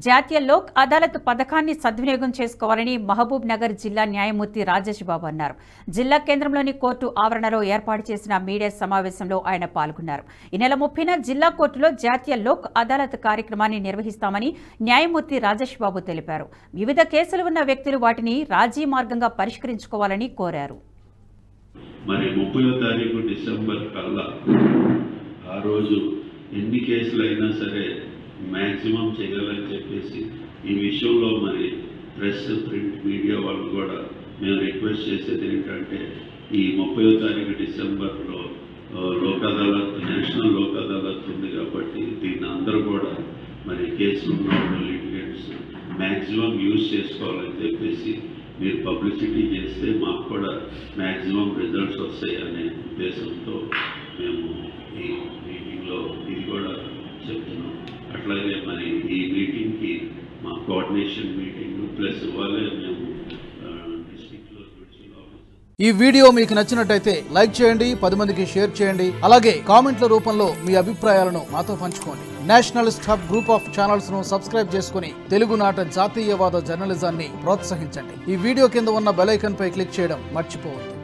జాతీయ లోక్ అదాలత్ పథకాన్ని సద్వినియోగం చేసుకోవాలని మహబూబ్ నగర్ జిల్లా న్యాయమూర్తి రాజేష్ బాబు అన్నారు జిల్లా కేంద్రంలోని కోర్టు ఆవరణలో ఏర్పాటు చేసిన మీడియా సమావేశంలో ఆయన పాల్గొన్నారు ఈ నెల ముప్పైన జిల్లా కోర్టులో జాతీయ లోక్ అదాలత్ కార్యక్రమాన్ని నిర్వహిస్తామని న్యాయమూర్తి రాజేష్ బాబు తెలిపారు వివిధ కేసులు ఉన్న వ్యక్తులు వాటిని రాజీ మార్గంగా పరిష్కరించుకోవాలని కోరారు మరి ముప్పయో తారీఖు డిసెంబర్ కల్లా ఆ రోజు ఎన్ని కేసులు అయినా సరే మ్యాక్సిమం చేయాలని చెప్పేసి ఈ విషయంలో మరి ప్రెస్ ప్రింట్ మీడియా వాళ్ళు కూడా మేము రిక్వెస్ట్ చేసేది ఏంటంటే ఈ ముప్పయో తారీఖు డిసెంబర్లో ఆ, లోక్ అదాలత్ నేషనల్ లోక్ అదాలత్ ఉంది కాబట్టి దీన్ని అందరూ కూడా మరి కేసులు ఉన్న లిటిగెంట్స్ మ్యాక్సిమం యూజ్ చేసుకోవాలని చెప్పేసి మీరు పబ్లిసిటీ చేస్తే మాకు కూడా మ్యాక్సిమం రిజల్ట్స్ వస్తాయి అనే ఉద్దేశంతో మేము ఈ మీటింగ్లో ఇది కూడా చెప్తున్నాం అట్లాగే మరి ఈ మీటింగ్కి మా కోఆర్డినేషన్ మీటింగ్ ప్లస్ ఇవాళే మేము డిస్ట్రిక్ట్లో జుడిషియల్ ఆఫీసర్ ఈ వీడియో మీకు నచ్చినట్టయితే లైక్ చేయండి పది మందికి షేర్ చేయండి అలాగే కామెంట్ల రూపంలో మీ అభిప్రాయాలను మాతో పంచుకోండి nationalist hub group of channels ను సబ్స్క్రైబ్ చేసుకుని తెలుగునాట జాతీయవాద జర్నలిజాన్ని ప్రోత్సహించండి ఈ వీడియో కింద ఉన్న బెల్ ఐకాన్ పై క్లిక్ చేయడం మర్చిపోవద్దు